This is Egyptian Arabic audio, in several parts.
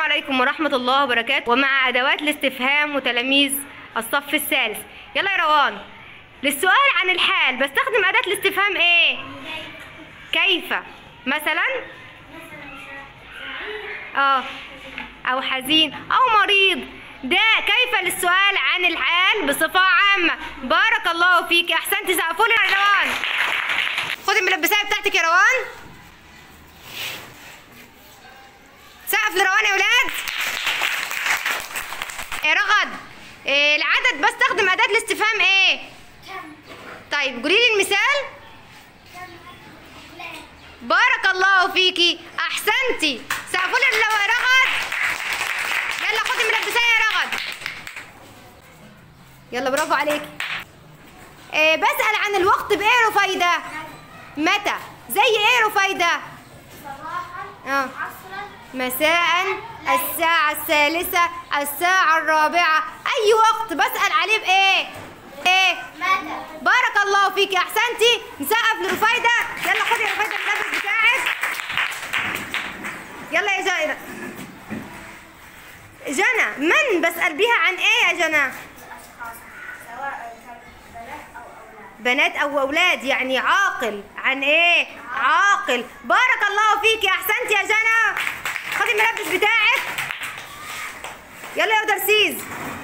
عليكم ورحمة الله وبركاته ومع أدوات الاستفهام وتلاميذ الصف الثالث يلا يا روان للسؤال عن الحال بستخدم أداة الاستفهام إيه؟ كيف مثلا اه أو حزين أو مريض ده كيف للسؤال عن الحال بصفة عامة بارك الله فيك أحسنت سقفولي يا روان خدي الملبسات بتاعتك يا روان سقف لروان يا ولاد يا رغد إيه العدد بستخدم أداة الاستفهام إيه؟ طيب قولي لي المثال بارك الله فيكي أحسنتي سقفوا لي لو يا رغد يلا خدي ملبسات يا رغد يلا برافو عليكي إيه بسأل عن الوقت بإيه رفايدة؟ متى؟ زي إيه رفايدة؟ صباحا آه. عصرا مساء الساعة الثالثة الساعة الرابعة أي وقت بسأل عليه بإيه؟ إيه؟ متى بارك الله فيك أحسنتي نسقف لرفايدة يلا خدي يا رفايدة الملبس بتاعك يلا يا جنى جنى من بسأل بيها عن إيه يا جنى؟ الأشخاص سواء كانت بنات أو أولاد بنات أو أولاد يعني عاقل عن إيه؟ عاقل بارك الله فيك أحسنتي يا جنى خدي الملبس بتاعك يلا يا أودرسيز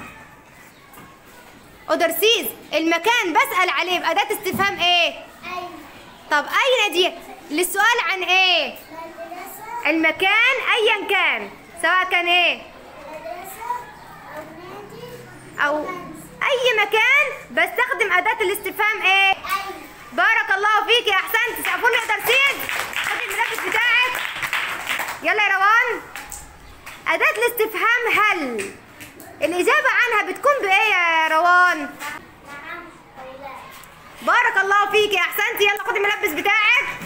أودرسيز المكان بسأل عليه بأداة استفهام إيه؟ أين طب أين دي؟ للسؤال عن إيه؟ مدرسة المكان أيا كان سواء كان إيه؟ مدرسة أو نادي أو أي مكان بستخدم أداة الاستفهام إيه؟ أين بارك الله فيك يا احسنت سقفوا لي يا ترسيد خدي الملبس بتاعك يلا يا روان أداة الاستفهام هل الإجابة عنها بتكون بإيه يا روان؟ نعم أو لا بارك الله فيك يا احسنتي يلا خدي الملبس بتاعك